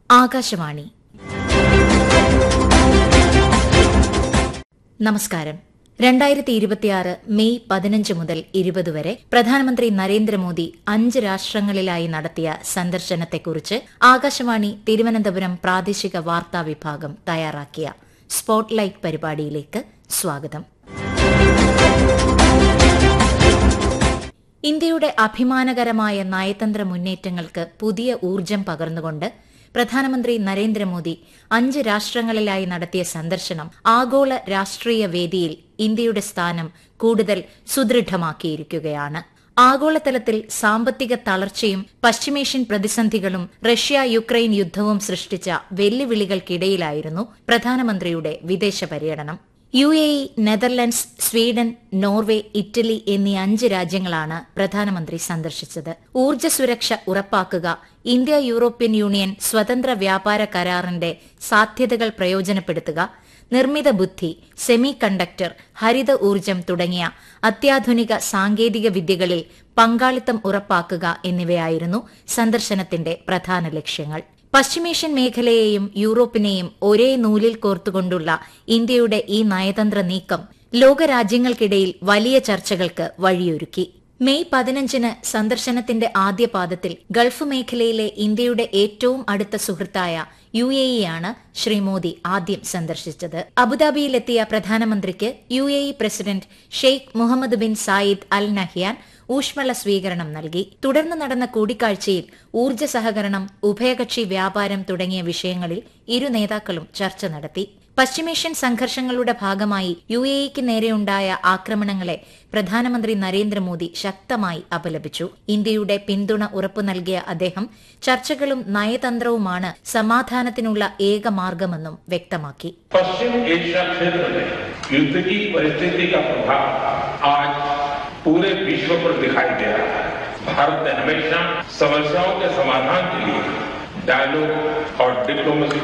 ആകാശവാണി നമസ്കാരം രണ്ടായിരത്തി ഇരുപത്തിയാറ് മെയ് പതിനഞ്ച് മുതൽ ഇരുപത് വരെ പ്രധാനമന്ത്രി നരേന്ദ്രമോദി അഞ്ച് രാഷ്ട്രങ്ങളിലായി നടത്തിയ സന്ദർശനത്തെക്കുറിച്ച് ആകാശവാണി തിരുവനന്തപുരം പ്രാദേശിക വാർത്താ വിഭാഗം തയ്യാറാക്കിയ സ്പോട്ട്ലൈറ്റ് പരിപാടിയിലേക്ക് സ്വാഗതം ഇന്ത്യയുടെ അഭിമാനകരമായ നയതന്ത്ര മുന്നേറ്റങ്ങൾക്ക് പുതിയ ഊർജം പകർന്നുകൊണ്ട് പ്രധാനമന്ത്രി നരേന്ദ്രമോദി അഞ്ച് രാഷ്ട്രങ്ങളിലായി നടത്തിയ സന്ദർശനം ആഗോള രാഷ്ട്രീയ വേദിയിൽ ഇന്ത്യയുടെ സ്ഥാനം കൂടുതൽ സുദൃഢമാക്കിയിരിക്കുകയാണ് ആഗോളതലത്തിൽ സാമ്പത്തിക തളർച്ചയും പശ്ചിമേഷ്യൻ പ്രതിസന്ധികളും റഷ്യ യുക്രൈൻ യുദ്ധവും സൃഷ്ടിച്ച വെല്ലുവിളികൾക്കിടയിലായിരുന്നു പ്രധാനമന്ത്രിയുടെ വിദേശ പര്യടനം U A E Netherlands Sweden Norway Italy എന്നീ അഞ്ച് രാജ്യങ്ങളാണ് പ്രധാനമന്ത്രി സന്ദർശിച്ചത് ഊർജ്ജ സുരക്ഷ ഉറപ്പാക്കുക ഇന്ത്യ യൂറോപ്യൻ യൂണിയൻ സ്വതന്ത്ര വ്യാപാര കരാറിന്റെ സാധ്യതകൾ പ്രയോജനപ്പെടുത്തുക നിർമ്മിത ബുദ്ധി സെമി കണ്ടക്ടർ ഹരിത ഊർജ്ജം തുടങ്ങിയ അത്യാധുനിക സാങ്കേതിക വിദ്യകളിൽ പങ്കാളിത്തം ഉറപ്പാക്കുക എന്നിവയായിരുന്നു സന്ദർശനത്തിന്റെ പ്രധാന ലക്ഷ്യങ്ങൾ പശ്ചിമേഷ്യൻ മേഖലയെയും യൂറോപ്പിനെയും ഒരേ നൂലിൽ കോർത്തുകൊണ്ടുള്ള ഇന്ത്യയുടെ ഈ നയതന്ത്ര നീക്കം ലോകരാജ്യങ്ങൾക്കിടയിൽ വലിയ ചർച്ചകൾക്ക് വഴിയൊരുക്കി മെയ് പതിനഞ്ചിന് സന്ദർശനത്തിന്റെ ആദ്യ പാദത്തിൽ ഗൾഫ് മേഖലയിലെ ഇന്ത്യയുടെ ഏറ്റവും അടുത്ത സുഹൃത്തായ യു എ ഇയാണ് ശ്രീ മോദി ആദ്യം സന്ദർശിച്ചത് അബുദാബിയിലെത്തിയ പ്രധാനമന്ത്രിക്ക് U A E president Sheikh Mohammed bin Zayed Al Nahyan ഊഷ്മള സ്വീകരണം നൽകി തുടർന്ന് നടന്ന കൂടിക്കാഴ്ചയിൽ ഊർജ്ജ സഹകരണം ഉഭയകക്ഷി വ്യാപാരം തുടങ്ങിയ വിഷയങ്ങളിൽ ഇരു നേതാക്കളും ചർച്ച നടത്തി പശ്ചിമേഷ്യൻ സംഘർഷങ്ങളുടെ ഭാഗമായി യു എ ഇക്ക് നേരെയുണ്ടായ ആക്രമണങ്ങളെ പ്രധാനമന്ത്രി നരേന്ദ്രമോദി ശക്തമായി അപലപിച്ചു ഇന്ത്യയുടെ പിന്തുണ ഉറപ്പു നൽകിയ അദ്ദേഹം ചർച്ചകളും നയതന്ത്രവുമാണ് സമാധാനത്തിനുള്ള ഏക മാർഗമെന്നും വ്യക്തമാക്കി पश्चिम एशिया क्षेत्र में युद्ध की परिस्थिति का प्रभाव आज पूरे विश्व पर दिखाई दे रहा है भारत ने हमेशा समस्याओं के समाधान के लिए डायलॉग और डिप्लोमेसी